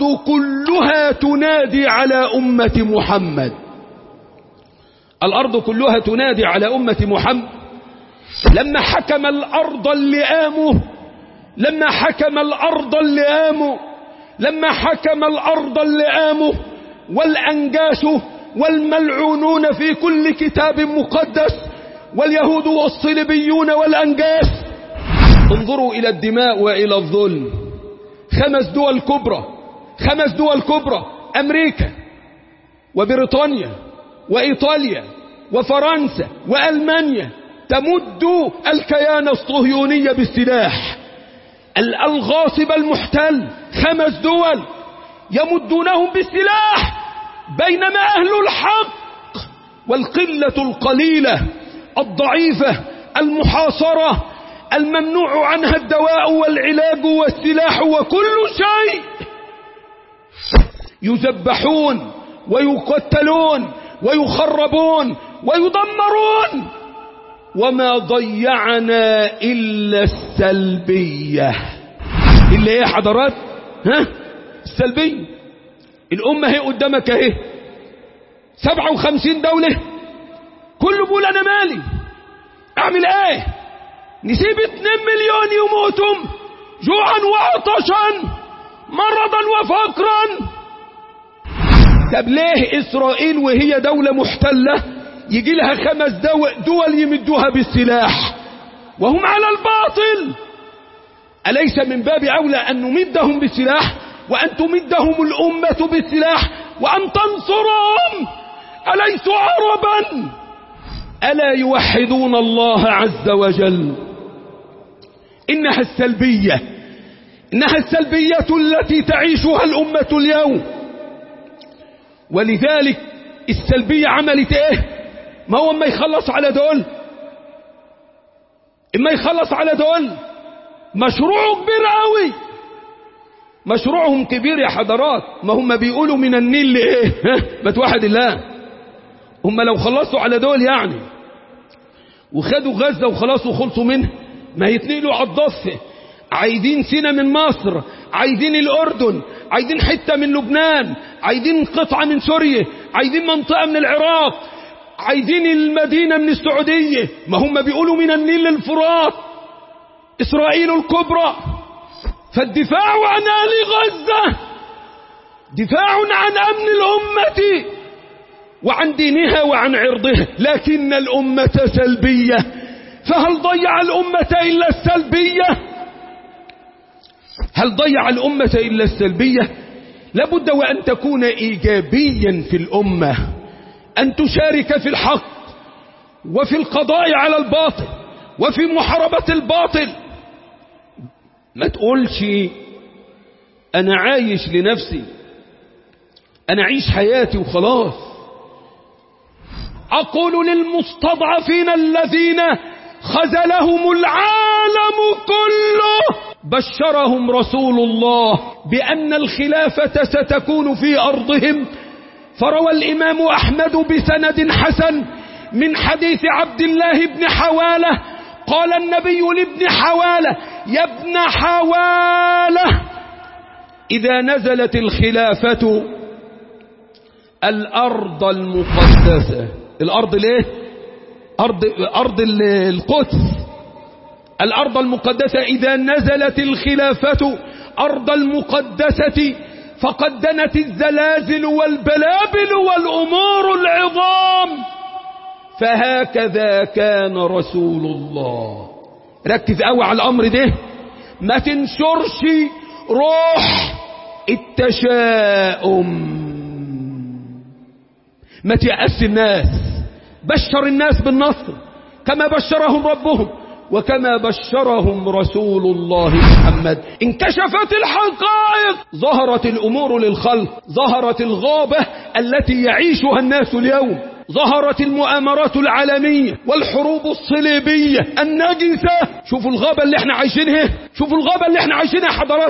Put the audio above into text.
الأرض كلها تنادي على أمة محمد الأرض كلها تنادي على أمة محمد لما حكم الأرض اللئام لما حكم الأرض اللئام لما حكم الأرض اللئام والأنجاس والملعونون في كل كتاب مقدس واليهود والصلبيون والأنجاس انظروا إلى الدماء وإلى الظلم خمس دول كبرى خمس دول كبرى أمريكا وبريطانيا وإيطاليا وفرنسا وألمانيا تمد الكيان الصهيوني بالسلاح الغاصب المحتل خمس دول يمدونهم بالسلاح بينما أهل الحق والقلة القليلة الضعيفة المحاصرة الممنوع عنها الدواء والعلاج والسلاح وكل شيء يذبحون ويقتلون ويخربون ويدمرون وما ضيعنا إلا السلبية إلا إيه حضرات ها السلبية الأمة هي قدامك اهي سبعة وخمسين دولة كله بيقول أنا مالي أعمل إيه نسيب اتنين مليون يموتوا جوعا وعطشا مرضا وفقرا طب ليه إسرائيل وهي دولة محتلة يجي لها خمس دول يمدوها بالسلاح وهم على الباطل أليس من باب أولى أن نمدهم بالسلاح وأن تمدهم الأمة بالسلاح وأن تنصرهم أليسوا عربا ألا يوحدون الله عز وجل إنها السلبية إنها السلبية التي تعيشها الأمة اليوم ولذلك السلبية عملت ايه ما هو اما يخلص على دول اما يخلص على دول مشروعه كبير قوي مشروعهم كبير يا حضرات ما هم بيقولوا من النيل لايه ما توحد الله هم لو خلصوا على دول يعني وخدوا غزة وخلاص وخلصوا منها ما يتنقلوا على الضفة عايزين سينا من مصر عايزين الأردن عايزين حتة من لبنان عايزين قطعة من سوريا عايزين منطقة من العراق عايزين المدينة من السعودية ما هم بيقولوا من النيل للفرات إسرائيل الكبرى فالدفاع عن أهل غزة دفاع عن أمن الأمة وعن دينها وعن عرضها لكن الأمة سلبية فهل ضيع الأمة إلا السلبية هل ضيع الأمة إلا السلبية لابد وأن تكون إيجابيا في الأمة أن تشارك في الحق وفي القضاء على الباطل وفي محاربة الباطل ما تقولش أنا عايش لنفسي أنا عيش حياتي وخلاص أقول للمستضعفين الذين خذلهم العالم كله بشرهم رسول الله بأن الخلافة ستكون في أرضهم فروى الإمام أحمد بسند حسن من حديث عبد الله بن حوالة قال النبي لابن حوالة يا ابن حوالة إذا نزلت الخلافة الأرض المقدسة الأرض ليه أرض, أرض القدس الأرض المقدسة إذا نزلت الخلافة أرض المقدسة فقد دنت الزلازل والبلابل والأمور العظام فهكذا كان رسول الله ركز قوي على الأمر ده ما تنشرش روح التشاؤم ما تيأس الناس بشر الناس بالنصر كما بشرهم ربهم وكما بشرهم رسول الله محمد انكشفت الحقائق ظهرت الأمور للخلق ظهرت الغابة التي يعيشها الناس اليوم ظهرت المؤامرات العالمية والحروب الصليبية النجسة شوفوا الغابة اللي احنا عايشينها شوفوا الغابة اللي احنا عايشينها حضرات